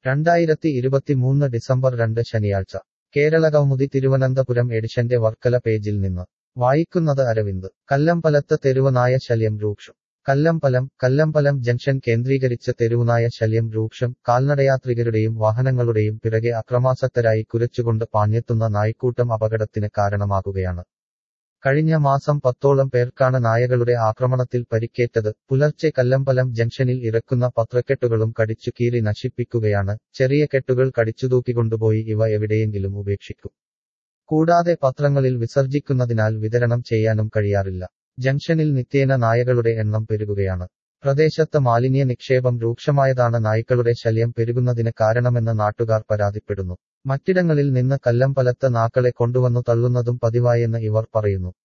രണ്ടായിരത്തി ഇരുപത്തിമൂന്ന് ഡിസംബർ രണ്ട് ശനിയാഴ്ച കേരളകൗമുദി തിരുവനന്തപുരം എഡിഷന്റെ വർക്കല പേജിൽ നിന്ന് വായിക്കുന്നത് അരവിന്ദ് കല്ലമ്പലത്ത് തെരുവുനായ ശല്യം രൂക്ഷം കല്ലമ്പലം കല്ലമ്പലം ജംഗ്ഷൻ കേന്ദ്രീകരിച്ച് തെരുവുനായ ശല്യം രൂക്ഷം കാൽനടയാത്രികരുടെയും വാഹനങ്ങളുടെയും പിറകെ അക്രമാസക്തരായി കുരച്ചുകൊണ്ട് പാഞ്ഞെത്തുന്ന നായ്ക്കൂട്ടം അപകടത്തിന് കാരണമാകുകയാണ് കഴിഞ്ഞ മാസം പത്തോളം പേർക്കാണ് നായകളുടെ ആക്രമണത്തിൽ പരിക്കേറ്റത് പുലർച്ചെ കല്ലമ്പലം ജംഗ്ഷനിൽ ഇറക്കുന്ന പത്രക്കെട്ടുകളും കടിച്ചു കീറി നശിപ്പിക്കുകയാണ് ചെറിയ കെട്ടുകൾ കടിച്ചുതൂക്കിക്കൊണ്ടുപോയി ഇവ എവിടെയെങ്കിലും ഉപേക്ഷിക്കും കൂടാതെ പത്രങ്ങളിൽ വിസർജിക്കുന്നതിനാൽ വിതരണം ചെയ്യാനും കഴിയാറില്ല ജംഗ്ഷനിൽ നിത്യേന നായകളുടെ എണ്ണം പെരുകുകയാണ് പ്രദേശത്ത് മാലിന്യ നിക്ഷേപം രൂക്ഷമായതാണ് നായ്ക്കളുടെ ശല്യം പെരുകുന്നതിന് കാരണമെന്ന് നാട്ടുകാർ പരാതിപ്പെടുന്നു മറ്റിടങ്ങളിൽ നിന്ന് കല്ലമ്പലത്ത് നാക്കളെ കൊണ്ടുവന്നു തള്ളുന്നതും പതിവായെന്ന് ഇവർ പറയുന്നു